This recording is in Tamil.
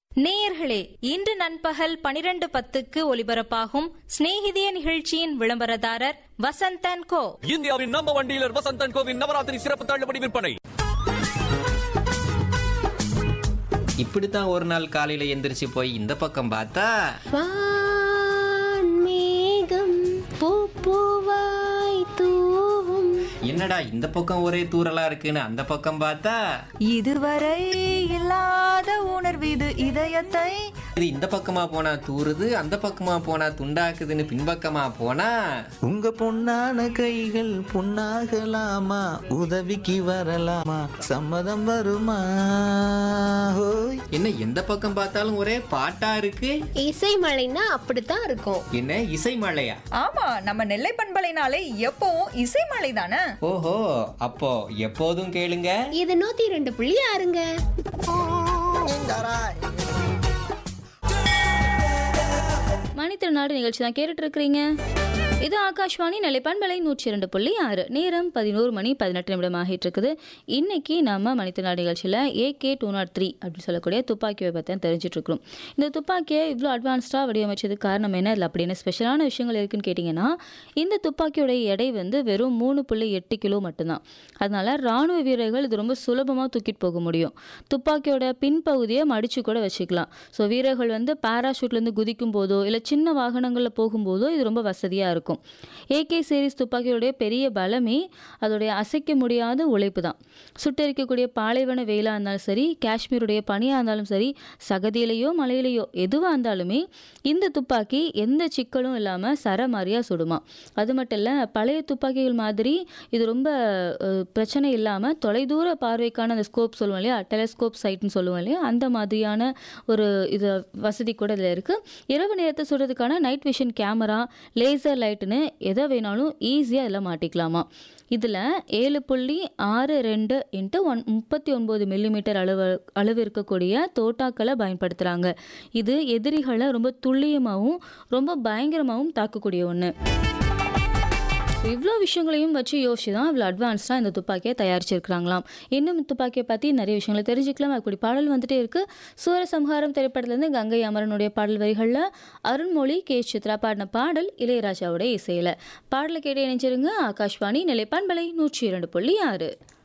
நேயர்களே இன்று நண்பகல் பனிரெண்டு பத்துக்கு ஒலிபரப்பாகும் சிநேகிதிய நிகழ்ச்சியின் விளம்பரதாரர் வசந்தன் கோ இந்தியாவின் நம்ப வண்டியிலர் வசந்தன் கோவின் நவராத்திரி சிறப்பு தள்ளுபடி விற்பனை இப்படித்தான் ஒரு நாள் காலையில எந்திரிச்சு போய் இந்த பக்கம் பார்த்தா வான்மேகம் பூப்பூவாய் தூவும் என்னடா இந்த பக்கம் ஒரே தூரலா இருக்குன்னு அந்த பக்கம் பார்த்தா இதுவரை இல்லாத உணர்வு இது இதயத்தை இது இந்த பக்கமா போனா தூறுது அந்த பக்கமா போனா துண்டாக்குதுன்னு பின்பக்கமா போனா உங்க பொன்னான கைகள் பொன்னாகலாமா உதவிக்கு வரலாமா சம்மதம் வருமா ஹோய் என்ன எந்த பக்கம் பார்த்தாலும் ஒரே பாட்டா இருக்கு இசை மழைன்னா அப்படித்தான் இருக்கும் என்ன இசை மழையா ஆமா நம்ம நெல்லை பண்பலைனாலே எப்பவும் இசைமலை தானே ஓஹோ அப்போ எப்போதும் கேளுங்க இது நூத்தி ரெண்டு புள்ளி ஆறுங்க மணித்திருநாடு நிகழ்ச்சி தான் கேட்டுட்டு இருக்கிறீங்க இது ஆகாஷ்வாணி நிலைப்பான்மலை நூற்றி இரண்டு புள்ளி ஆறு நேரம் பதினோரு மணி பதினெட்டு நிமிடம் ஆகிட்டு இருக்குது இன்னைக்கு நம்ம மணித்திருநாடு நிகழ்ச்சியில் ஏகே டூ நாட் த்ரீ அப்படின்னு சொல்லக்கூடிய துப்பாக்கி விபத்தை தெரிஞ்சிட்டு இருக்கிறோம் இந்த துப்பாக்கியை இவ்வளோ அட்வான்ஸ்டாக வடிவமைச்சதுக்கு காரணம் என்ன இல்லை அப்படின்னு ஸ்பெஷலான விஷயங்கள் இருக்குன்னு கேட்டிங்கன்னா இந்த துப்பாக்கியோட எடை வந்து வெறும் மூணு புள்ளி எட்டு கிலோ மட்டும்தான் அதனால ராணுவ வீரர்கள் இது ரொம்ப சுலபமாக தூக்கிட்டு போக முடியும் துப்பாக்கியோட பின்பகுதியை மடிச்சு கூட வச்சுக்கலாம் ஸோ வீரர்கள் வந்து பாராஷூட்லேருந்து குதிக்கும் போதோ இல்லை சின்ன வாகனங்களில் போகும்போதோ இது ரொம்ப வசதியாக இருக்கும் ஏகே சீரிஸ் துப்பாக்கியோடைய பெரிய பலமே அதோடைய அசைக்க முடியாத உழைப்பு தான் சுட்டெரிக்கக்கூடிய பாலைவன வெயிலாக இருந்தாலும் சரி காஷ்மீருடைய பனியாக இருந்தாலும் சரி சகதியிலையோ மலையிலையோ எதுவாக இருந்தாலுமே இந்த துப்பாக்கி எந்த சிக்கலும் இல்லாமல் சரமாரியாக சுடுமா அது மட்டும் இல்லை பழைய துப்பாக்கிகள் மாதிரி இது ரொம்ப அஹ், பிரச்சனை இல்லாமல் தொலைதூர பார்வைக்கான அந்த ஸ்கோப் சொல்லுவோம் இல்லையா டெலஸ்கோப் சைட்னு சொல்லுவோம் இல்லையா அந்த மாதிரியான ஒரு இது வசதி கூட இதில் இருக்குது இரவு நேரத்தை சுடுறதுக்கான நைட் விஷன் கேமரா லேசர் லைட்டுன்னு எதை வேணாலும் ஈஸியாக இதில் மாட்டிக்கலாமா இதில் ஏழு புள்ளி ஆறு ரெண்டு இன்ட்டு ஒன் முப்பத்தி ஒன்பது மில்லிமீட்டர் அளவு அளவு இருக்கக்கூடிய தோட்டாக்களை பயன்படுத்துகிறாங்க இது எதிரிகளை ரொம்ப துல்லியமாகவும் ரொம்ப பயங்கரமாகவும் தாக்கக்கூடிய ஒன்று இவ்வளோ விஷயங்களையும் வச்சு யோசிச்சு தான் இவ்வளோ அட்வான்ஸ்டாக இந்த துப்பாக்கியை தயாரிச்சிருக்கிறாங்களாம் இன்னும் இந்த துப்பாக்கியை பற்றி நிறைய விஷயங்களை தெரிஞ்சுக்கலாம் அப்படி பாடல் வந்துட்டே இருக்கு சூரசம்ஹாரம் திரைப்படத்துலேருந்து கங்கை அமரனுடைய பாடல் வரிகளில் அருண்மொழி கே சித்ரா பாடின பாடல் இளையராஜாவுடைய இசையில் பாடலை கேட்டு இணைஞ்சிருங்க ஆகாஷ்வாணி நிலைப்பான்பலை நூற்றி இரண்டு புள்ளி ஆறு